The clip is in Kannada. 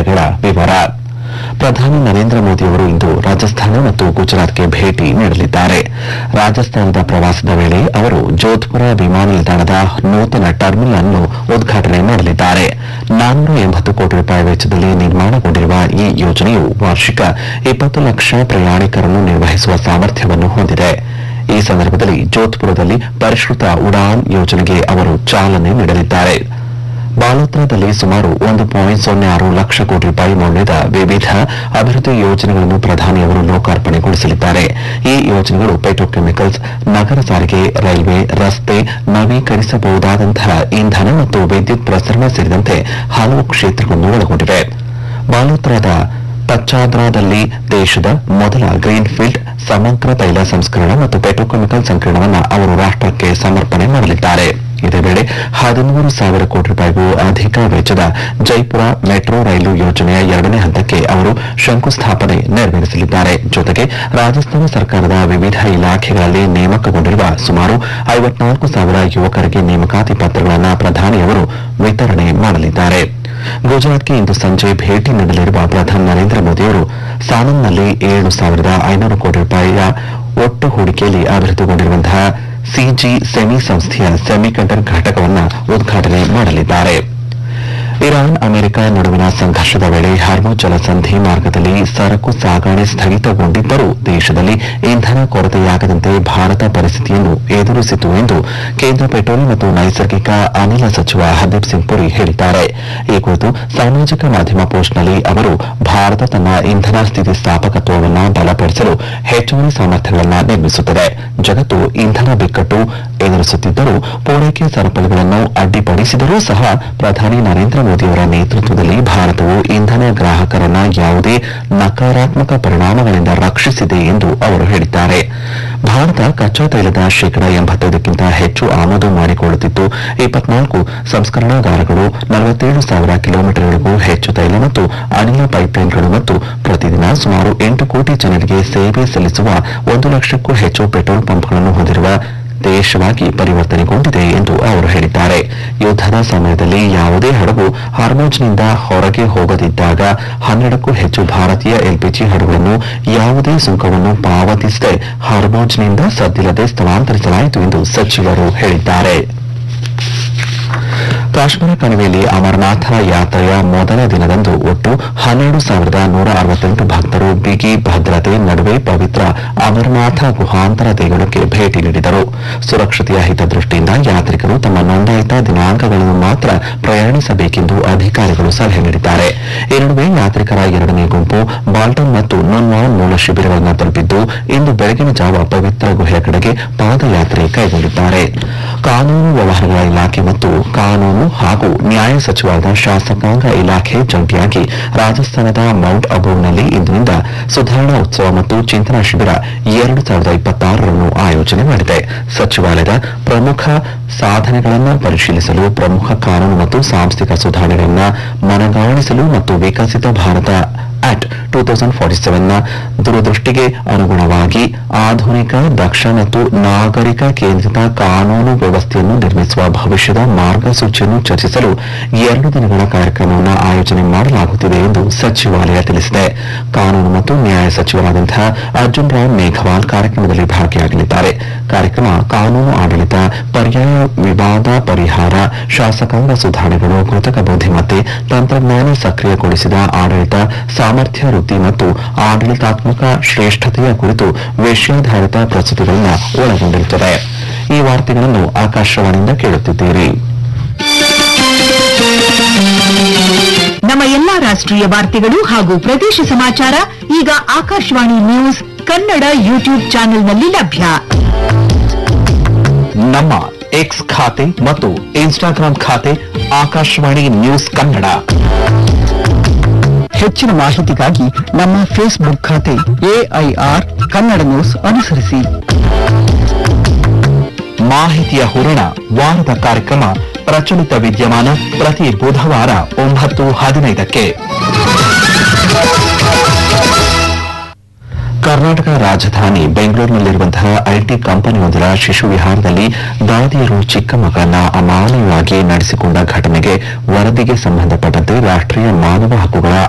ವಾರ್ತೆಗಳ ವಿವರ ಪ್ರಧಾನಿ ನರೇಂದ್ರ ಮೋದಿಯವರು ಇಂದು ರಾಜಸ್ಥಾನ ಮತ್ತು ಗುಜರಾತ್ಗೆ ಭೇಟಿ ನೀಡಲಿದ್ದಾರೆ ರಾಜಸ್ಥಾನದ ಪ್ರವಾಸದ ವೇಳೆ ಅವರು ಜೋಧ್ಪುರ ವಿಮಾನ ನಿಲ್ದಾಣದ ನೂತನ ಟರ್ಮಿನಲ್ ಅನ್ನು ಉದ್ಘಾಟನೆ ಮಾಡಲಿದ್ದಾರೆ ನಾನ್ನೂರ ಎಂಬತ್ತು ಕೋಟಿ ರೂಪಾಯಿ ವೆಚ್ಚದಲ್ಲಿ ನಿರ್ಮಾಣಗೊಂಡಿರುವ ಈ ಯೋಜನೆಯು ವಾರ್ಷಿಕ ಇಪ್ಪತ್ತು ಲಕ್ಷ ಪ್ರಯಾಣಿಕರನ್ನು ನಿರ್ವಹಿಸುವ ಸಾಮರ್ಥ್ಯವನ್ನು ಹೊಂದಿದೆ ಈ ಸಂದರ್ಭದಲ್ಲಿ ಜೋಧ್ಪುರದಲ್ಲಿ ಪರಿಷ್ಕೃತ ಉಡಾನ್ ಯೋಜನೆಗೆ ಅವರು ಚಾಲನೆ ನೀಡಲಿದ್ದಾರೆ ಬಾಲೋತ್ರದಲ್ಲಿ ಸುಮಾರು ಒಂದು ಪಾಯಿಂಟ್ ಸೊನ್ನೆ ಆರು ಲಕ್ಷ ಕೋಟಿ ರೂಪಾಯಿ ಮೌಲ್ಯದ ವಿವಿಧ ಅಭಿವೃದ್ಧಿ ಯೋಜನೆಗಳನ್ನು ಪ್ರಧಾನಿಯವರು ಲೋಕಾರ್ಪಣೆಗೊಳಿಸಲಿದ್ದಾರೆ ಈ ಯೋಜನೆಗಳು ಪೆಟ್ರೋಕೆಮಿಕಲ್ಸ್ ನಗರ ಸಾರಿಗೆ ರೈಲ್ವೆ ರಸ್ತೆ ನವೀಕರಿಸಬಹುದಾದಂತಹ ಇಂಧನ ಮತ್ತು ವಿದ್ಯುತ್ ಪ್ರಸರಣ ಸೇರಿದಂತೆ ಹಲವು ಕ್ಷೇತ್ರಗಳನ್ನು ಒಳಗೊಂಡಿವೆ ಬಾಲೋತ್ರದ ಪಚ್ಚಾದ್ರಾದಲ್ಲಿ ದೇಶದ ಮೊದಲ ಗ್ರೀನ್ ಫೀಲ್ಡ್ ಸಮಗ್ರ ತೈಲ ಸಂಸ್ಕರಣ ಮತ್ತು ಪೆಟ್ರೋಕೆಮಿಕಲ್ ಸಂಕೀರ್ಣವನ್ನು ಅವರು ರಾಷ್ಟಕ್ಕೆ ಸಮರ್ಪಣೆ ಮಾಡಲಿದ್ದಾರೆ ಇದೇ ವೇಳೆ ಹದಿಮೂರು ಸಾವಿರ ಕೋಟಿ ರೂಪಾಯಿಗೂ ಅಧಿಕ ವೆಚ್ಚದ ಜೈಪುರ ಮೆಟ್ರೋ ರೈಲು ಯೋಜನೆಯ ಎರಡನೇ ಹಂತಕ್ಕೆ ಅವರು ಶಂಕುಸ್ಥಾಪನೆ ನೆರವೇರಿಸಲಿದ್ದಾರೆ ಜೊತೆಗೆ ರಾಜಸ್ಥಾನ ಸರ್ಕಾರದ ವಿವಿಧ ಇಲಾಖೆಗಳಲ್ಲಿ ನೇಮಕಗೊಂಡಿರುವ ಸುಮಾರು ಐವತ್ನಾಲ್ಕು ಸಾವಿರ ಯುವಕರಿಗೆ ನೇಮಕಾತಿ ಪತ್ರಗಳನ್ನು ಪ್ರಧಾನಿಯವರು ವಿತರಣೆ ಮಾಡಲಿದ್ದಾರೆ ಗುಜರಾತ್ಗೆ ಇಂದು ಸಂಜೆ ಭೇಟಿ ನೀಡಲಿರುವ ಪ್ರಧಾನಿ ನರೇಂದ್ರ ಮೋದಿಯವರು ಸಾನಂದ್ನಲ್ಲಿ ಏಳು ಸಾವಿರದ ಐನೂರು ಕೋಟಿ ರೂಪಾಯಿಯ ಒಟ್ಟು ಹೂಡಿಕೆಯಲ್ಲಿ ಅಭಿವೃದ್ಧಿಗೊಂಡಿರುವಂತಹ ಸಿಜಿ ಸೆಮಿ ಸಂಸ್ಥೆಯ ಸೆಮಿಕಂಡಕ್ಟರ್ ಘಟಕವನ್ನು ಉದ್ಘಾಟನೆ ಮಾಡಲಿದ್ದಾರೆ ಇರಾನ್ ಅಮೆರಿಕ ನಡುವಿನ ಸಂಘರ್ಷದ ವೇಳೆ ಹಾರ್ಮೋಜ್ ಜಲಸಂಧಿ ಮಾರ್ಗದಲ್ಲಿ ಸರಕು ಸಾಗಣೆ ಸ್ಥಗಿತಗೊಂಡಿದ್ದರೂ ದೇಶದಲ್ಲಿ ಇಂಧನ ಕೊರತೆಯಾಗದಂತೆ ಭಾರತ ಪರಿಸ್ಥಿತಿಯನ್ನು ಎದುರಿಸಿತು ಎಂದು ಕೇಂದ್ರ ಪೆಟ್ರೋಲಿಯಂ ಮತ್ತು ನೈಸರ್ಗಿಕ ಅನಿಲ ಸಚಿವ ಹರ್ದೀಪ್ ಸಿಂಗ್ ಪುರಿ ಹೇಳಿದ್ದಾರೆ ಈ ಕುರಿತು ಸಾಮಾಜಿಕ ಮಾಧ್ಯಮ ಪೋಸ್ಟ್ನಲ್ಲಿ ಅವರು ಭಾರತ ತನ್ನ ಇಂಧನ ಸ್ಥಿತಿಸ್ಥಾಪಕತ್ವವನ್ನು ಬಲಪಡಿಸಲು ಹೆಚ್ಚುವರಿ ಸಾಮರ್ಥ್ಯಗಳನ್ನು ನಿರ್ಮಿಸುತ್ತದೆ ಜಗತ್ತು ಇಂಧನ ಬಿಕ್ಕಟ್ಟು ಎದುರಿಸುತ್ತಿದ್ದರೂ ಪೂರೈಕೆ ಸರಪಳಿಗಳನ್ನು ಅಡ್ಡಿಪಡಿಸಿದರೂ ಸಹ ಪ್ರಧಾನಿ ನರೇಂದ್ರ ಮೋದಿಯವರ ನೇತೃತ್ವದಲ್ಲಿ ಭಾರತವು ಇಂಧನ ಗ್ರಾಹಕರನ್ನ ಯಾವುದೇ ನಕಾರಾತ್ಮಕ ಪರಿಣಾಮಗಳಿಂದ ರಕ್ಷಿಸಿದೆ ಎಂದು ಅವರು ಹೇಳಿದ್ದಾರೆ ಭಾರತ ಕಚ್ಚಾ ತೈಲದ ಶೇಕಡ ಎಂಬತ್ತೈದಕ್ಕಿಂತ ಹೆಚ್ಚು ಆಮದು ಮಾಡಿಕೊಳ್ಳುತ್ತಿದ್ದು ಇಪ್ಪತ್ನಾಲ್ಕು ಸಂಸ್ಕರಣಾಗಾರಗಳು ನಲವತ್ತೇಳು ಸಾವಿರ ಕಿಲೋಮೀಟರ್ಗಳಿಗೂ ಹೆಚ್ಚು ತೈಲ ಮತ್ತು ಅನಿಲ ಪೈಪ್ಲೈನ್ಗಳು ಮತ್ತು ಪ್ರತಿದಿನ ಸುಮಾರು ಎಂಟು ಕೋಟಿ ಜನರಿಗೆ ಸೇವೆ ಸಲ್ಲಿಸುವ ಒಂದು ಲಕ್ಷಕ್ಕೂ ಹೆಚ್ಚು ಪೆಟ್ರೋಲ್ ಪಂಪ್ಗಳನ್ನು ಹೊಂದಿರುವ ದೇಶವಾಗಿ ಪರಿವರ್ತನೆಗೊಂಡಿದೆ ಎಂದು ಅವರು ಹೇಳಿದ್ದಾರೆ ಯುದ್ದದ ಸಮಯದಲ್ಲಿ ಯಾವುದೇ ಹಡಗು ಹಾರ್ಮೋಜ್ನಿಂದ ಹೊರಗೆ ಹೋಗದಿದ್ದಾಗ ಹನ್ನೆರಡಕ್ಕೂ ಹೆಚ್ಚು ಭಾರತೀಯ ಎಲ್ಪಿಜಿ ಹಡಗುಗಳನ್ನು ಯಾವುದೇ ಸುಂಕವನ್ನು ಪಾವತಿಸದೆ ಹಾರ್ಮೋಜ್ನಿಂದ ಸದ್ದಿಲ್ಲದೆ ಸ್ಥಳಾಂತರಿಸಲಾಯಿತು ಎಂದು ಸಚಿವರು ಹೇಳಿದ್ದಾರೆ ಕಾಶ್ಮೀರ ಕಣಿವೆಯಲ್ಲಿ ಅಮರನಾಥ ಯಾತ್ರೆಯ ಮೊದಲ ದಿನದಂದು ಒಟ್ಟು ಹನ್ನೆರಡು ಸಾವಿರದ ನೂರ ಅರವತ್ತೆಂಟು ಭಕ್ತರು ಬಿಗಿ ಭದ್ರತೆ ನಡುವೆ ಪವಿತ್ರ ಅಮರನಾಥ ಗುಹಾಂತರ ದೇಗುಲಕ್ಕೆ ಭೇಟಿ ನೀಡಿದರು ಸುರಕ್ಷತೆಯ ಹಿತದೃಷ್ಟಿಯಿಂದ ಯಾತ್ರಿಕರು ತಮ್ಮ ನೋಂದಾಯಿತ ದಿನಾಂಕಗಳನ್ನು ಮಾತ್ರ ಪ್ರಯಾಣಿಸಬೇಕೆಂದು ಅಧಿಕಾರಿಗಳು ಸಲಹೆ ನೀಡಿದ್ದಾರೆ ಈ ನಡುವೆ ಯಾತ್ರಿಕರ ಎರಡನೇ ಗುಂಪು ಬಾಲ್ಟನ್ ಮತ್ತು ನುನ್ವಾನ್ ಮೂಲ ಶಿಬಿರಗಳನ್ನು ತಲುಪಿದ್ದು ಇಂದು ಬೆಳಗಿನ ಜಾವ ಪವಿತ್ರ ಗುಹೆಯ ಕಡೆಗೆ ಪಾದಯಾತ್ರೆ ಕೈಗೊಂಡಿದ್ದಾರೆ ಕಾನೂನು ವ್ಯವಹಾರಗಳ ಇಲಾಖೆ ಮತ್ತು ಕಾನೂನು ಹಾಗೂ ನ್ಯಾಯ ಸಚಿವಾಲಯದ ಶಾಸಕಾಂಗ ಇಲಾಖೆ ಜಂಟಿಯಾಗಿ ರಾಜಸ್ಥಾನದ ಮೌಂಟ್ ಅಬೂನಲ್ಲಿ ಇಂದಿನಿಂದ ಸುಧಾರಣಾ ಉತ್ಸವ ಮತ್ತು ಚಿಂತನಾ ಶಿಬಿರ ಎರಡು ಸಾವಿರದ ಇಪ್ಪತ್ತಾರರನ್ನು ಆಯೋಜನೆ ಮಾಡಿದೆ ಸಚಿವಾಲಯದ ಪ್ರಮುಖ ಸಾಧನೆಗಳನ್ನು ಪರಿಶೀಲಿಸಲು ಪ್ರಮುಖ ಕಾನೂನು ಮತ್ತು ಸಾಂಸ್ಥಿಕ ಸುಧಾರಣೆಗಳನ್ನು ಮನಗಾಣಿಸಲು ಮತ್ತು Viksit Bharat at two thousand forty ಸೆವೆನ್ನ ದೂರದೃಷ್ಟಿಗೆ ಅನುಗುಣವಾಗಿ ಆಧುನಿಕ ದಕ್ಷ ಮತ್ತು ನಾಗರಿಕ ಕೇಂದ್ರಿತ ಕಾನೂನು ವ್ಯವಸ್ಥೆಯನ್ನು ನಿರ್ಮಿಸುವ ಭವಿಷ್ಯದ ಮಾರ್ಗಸೂಚಿಯನ್ನು ಚರ್ಚಿಸಲು ಎರಡು ದಿನಗಳ ಕಾರ್ಯಕ್ರಮವನ್ನು ಆಯೋಜನೆ ಮಾಡಲಾಗುತ್ತಿದೆ ಎಂದು ಸಚಿವಾಲಯ ತಿಳಿಸಿದೆ ಕಾನೂನು ಮತ್ತು ನ್ಯಾಯ ಸಚಿವರಾದಂತಹ ಅರ್ಜುನ್ ರಾಮ್ ಮೇಘವಾಲ್ ಕಾರ್ಯಕ್ರಮದಲ್ಲಿ ಭಾಗಿಯಾಗಲಿದ್ದಾರೆ ಕಾರ್ಯಕ್ರಮ ಕಾನೂನು ಆಡಳಿತ ಪರ್ಯಾಯ ವಿವಾದ ಪರಿಹಾರ ಶಾಸಕಾಂಗ ಸುಧಾರಣೆಗಳು ಕೃತಕ ಬುದ್ಧಿಮತ್ತೆ ತಂತ್ರಜ್ಞಾನ ಸಕ್ರಿಯಗೊಳಿಸಿದ ಆಡಳಿತ ಸಾಮರ್ಥ್ಯ ವೃದ್ಧಿ ಮತ್ತು ಆಡಳಿತಾತ್ಮಕ ಶ್ರೇಷ್ಠತೆಯ ಕುರಿತು ವಿಷಯಾಧಾರಿತ ಪ್ರಸ್ತುತಿಗಳನ್ನು ಒಳಗೊಂಡಿರುತ್ತದೆ ಈ ವಾರ್ತೆಗಳನ್ನು ಆಕಾಶವಾಣಿಯಿಂದ ಕೇಳುತ್ತಿದ್ದೀರಿ ನಮ್ಮ ಎಲ್ಲಾ ರಾಷ್ಟ್ರೀಯ ವಾರ್ತೆಗಳು ಹಾಗೂ ಪ್ರದೇಶ ಸಮಾಚಾರ ಈಗ ಆಕಾಶವಾಣಿ ನ್ಯೂಸ್ ಕನ್ನಡ ಯೂಟ್ಯೂಬ್ ಚಾನೆಲ್ನಲ್ಲಿ ಲಭ್ಯ ನಮ್ಮ ಎಕ್ಸ್ ಖಾತೆ ಮತ್ತು ಇನ್ಸ್ಟಾಗ್ರಾಂ ಖಾತೆ ಆಕಾಶವಾಣಿ ನ್ಯೂಸ್ ಕನ್ನಡ ಹೆಚ್ಚಿನ ಮಾಹಿತಿಗಾಗಿ ನಮ್ಮ ಫೇಸ್ಬುಕ್ ಖಾತೆ ಎಐಆರ್ ಕನ್ನಡ ನ್ಯೂಸ್ ಅನುಸರಿಸಿ ಮಾಹಿತಿಯ ಹೂರಣ ವಾರದ ಕಾರ್ಯಕ್ರಮ ಪ್ರಚಲಿತ ವಿದ್ಯಮಾನ ಪ್ರತಿ ಬುಧವಾರ ಒಂಬತ್ತು ಹದಿನೈದಕ್ಕೆ ಕರ್ನಾಟಕ ರಾಜಧಾನಿ ಬೆಂಗಳೂರಿನಲ್ಲಿರುವಂತಹ ಐಟಿ ಕಂಪನಿಯೊಂದರ ಶಿಶು ವಿಹಾರದಲ್ಲಿ ದಾದಿಯರು ಚಿಕ್ಕ ಮಗಳನ್ನ ಅಮಾನವೀಯವಾಗಿ ನಡೆಸಿಕೊಂಡ ಘಟನೆಗೆ ವರದಿಗೆ ಸಂಬಂಧಪಟ್ಟಂತೆ ರಾಷ್ಟ್ರೀಯ ಮಾನವ ಹಕ್ಕುಗಳ